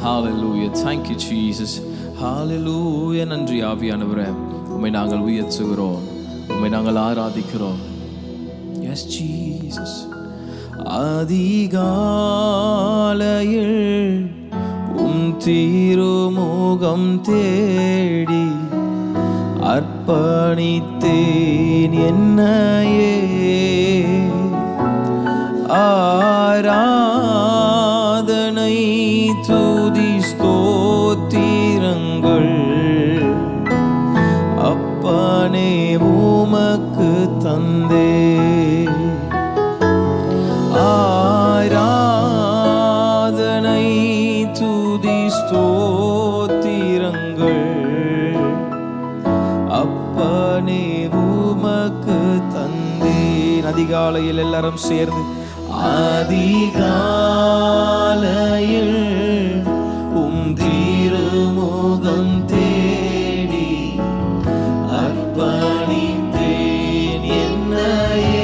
Hallelujah. Thank you, Jesus. Hallelujah. நன்றி ஆவியானவரே உம்மை நாங்கள் உயர்த்துகிறோம் உம்மை நாங்கள் ஆராதிக்கிறோம் எஸ் ஜீசஸ் அதிகாலையில் உம் திருமுகம் தேடி அர்ப்பணித்தேன் என்னையே ஆராதனை துதி ஸ்தோத்திரங்கள் அப்பனே உமக்கு தந்தே ஆராதனை துதி ஸ்தோத்திரங்கள் அப்பனே உமக்கு தந்தேன் அதிகாலையில் எல்லாரும் சேர்ந்து அதிகாலையில் உம் திருமுகம் தேடி அர்ப்பணித்தேன் என்னையே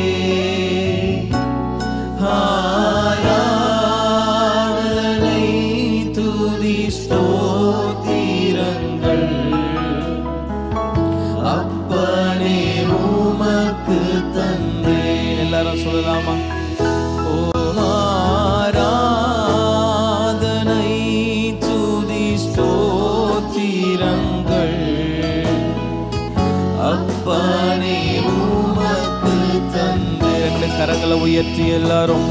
ஆராதனை துதி ஸ்தோத்திரங்கள் அப்பனே உமக்கு தந்தேன் எல்லாரும் சொல்லலாமா ஓ ஆராதனை துதி ஸ்தோத்திரங்கள் அப்பனே உமக்கு தந்தே ரெண்டு கரங்களை உயர்த்தி எல்லாரும்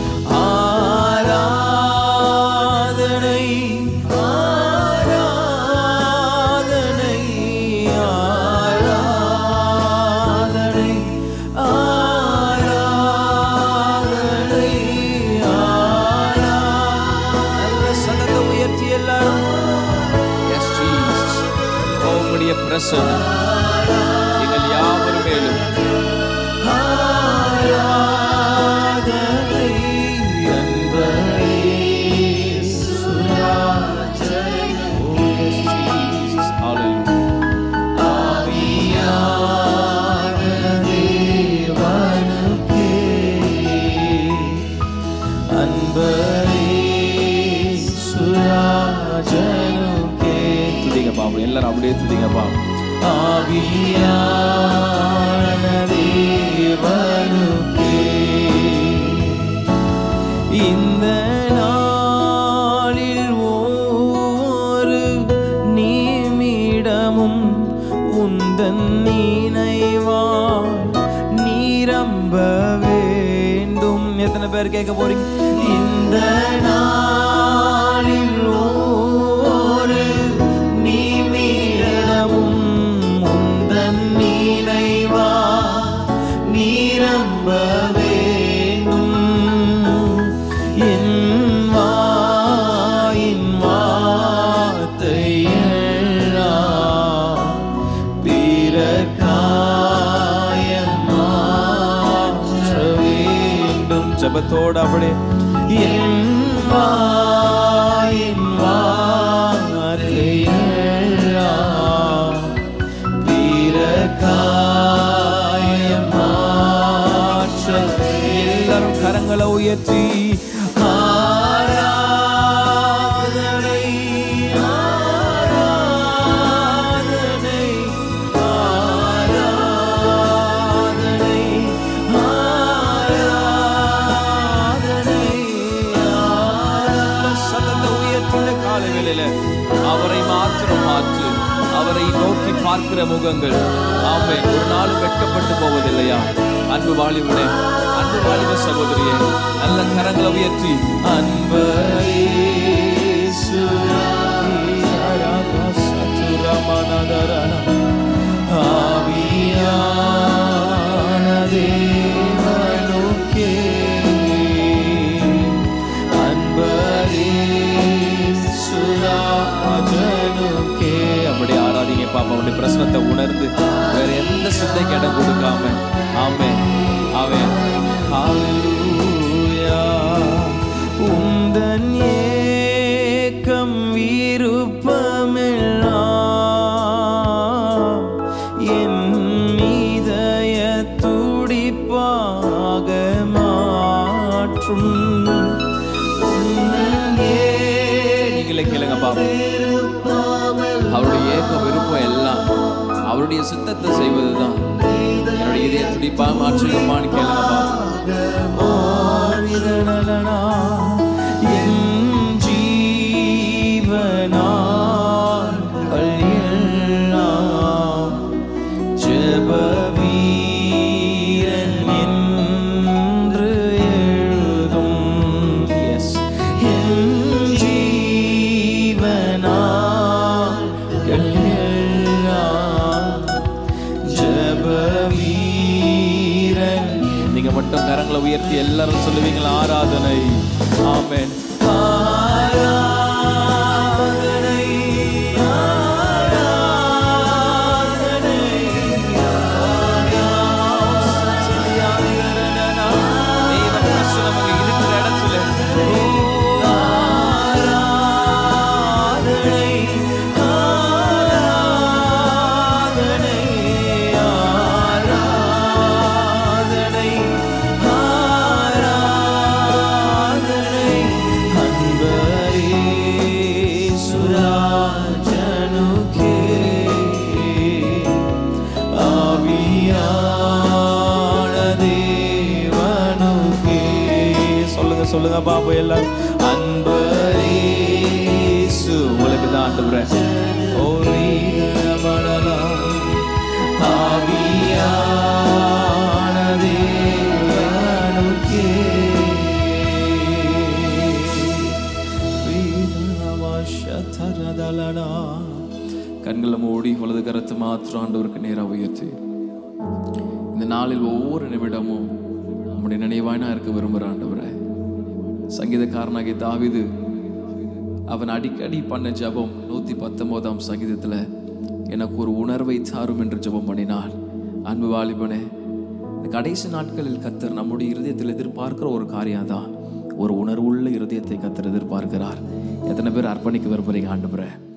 ஆராதனை ஆராதனை ஆராதனை ஆராதனை ஆரா நல்ல சத்தத்தை உயர்த்தி எல்லாரும் எஸ் ஜீசஸ் உம்முடைய பிரசன்னம் எங்கள் யாவர் மேலும் ஆராதனை அன்பரே சுராஜனை. Oh, yes, Jesus. Hallelujah. ஆவியான தேவனுக்கே அன்பரே சுராஜனுக்கே துதிங்க பாபு எல்லாரும் அப்படியே துதிங்க பாபு ஆவியான தேவனுக்கே இந்த நாளில் ஒவ்வொரு நிமிடமும் உந்தன் நினைவால் நீரம்ப வேண்டும் எத்தனை பேர் கேட்க போறீங்க இந்த நாளில் ஒவ்வொரு நிமிடமும் உந்தன் நினைவால் நீரம்ப வேண்டும் என் வாயின் வார்த்தை எல்லாம் பிறர்க்காயம் மாற்ற வேண்டும் ஜபத்தோடு அப்படியே என் வாயின் வார்த்தை எல்லாம் பிறர்க்காயம் மாற்ற எல்லாரும் கரங்களை உயர்த்தி ஆராதனை ஆராதனை ஆராதனை ஆராதனை ஆரா- சத்தத்தை உயர்த்துள்ள காலை வேளையில அவரை மாத்திரம் மாற்று அவரை நோக்கி பார்க்கிற முகங்கள் ஆமை ஒரு நாளும் வெட்கப்பட்டு போவதில்லையா அன்பு வாலிபனே அன்பு வாலிப சகோதரியே நல்ல கரங்களை உயர்த்தி அன்பரே ஆவியான தேவனுக்கே அன்பரே சுராஜனுக்கே அப்படி ஆராதிங்க பாப்பா அப்படி பிரசனத்தை உணர்ந்து வேற எந்த சிந்தைக்கு இடம் கொடுக்காம ஆமே ஆமே ஹalleluya உந்தன் ஏக்கம் விருப்பமெல்லாம் என் இதய துடிப்பாக மாற்றும் உன்னை பாப்பா அவருடைய ஏக்க விருப்பம் எல்லாம் அவருடைய சித்தத்தை செய்வதுதான் என்னுடைய இதய துடிப்பா மாற்றுங்கம்மான்னு கேளுங்க பாப்பா என் ஜீவனால் எல்லாம் ஜெப வீரன் என்று எழுதும் எஸ் என் ஜீவனால் எல்லாம் ஜெப வீரன் நீங்க மட்டும் கரங்களை உயர்த்தி எல்லாரும் சொல்லுவீங்களா ஆராதனை ஆமென் ஆராதனை ஆராதனை தேவ பிரசன்னம் அங்கே இருக்கிற இடத்துல ஆராதனை ஆராதனை ஆராதனை ஆராதனை அன்பரே சுராஜனுக்கே ஆவியான தேவனுக்கே சொல்லுங்க சொல்லுங்க பாப்பா எல்லாம் அன்பரேசு உங்களுக்கு தான் ஆண்டவரே ஓ ரீகரமணலாம் ஆவியான தேவனுக்கே ரீகரமஷதரதலனா. கண்களை மூடி வலது கரத்து மாத்திரம் ஆண்டவருக்கு நேராக உயர்த்தி இந்த நாளில் ஒவ்வொரு நிமிடமும் நம்முடைய நினைவாய் நான் இருக்க விரும்புகிற ஆண்டவரே சங்கீதக்காரனாகிய தாவிது அவன் அடிக்கடி பண்ண ஜெபம் நூற்றி பத்தொம்போதாம் சங்கீதத்தில் எனக்கு ஒரு உணர்வை சாரும் என்று ஜெபம் பண்ணினான் அன்பு வாலிபனே இந்த கடைசி நாட்களில் கத்தர் நம்முடைய இருதயத்தில் எதிர்பார்க்கிற ஒரு காரியம் தான் ஒரு உணர்வுள்ள இருதயத்தை கத்தர் எதிர்பார்க்கிறார் எத்தனை பேர் அர்ப்பணிக்க விரும்புறீங்க ஆண்டவரே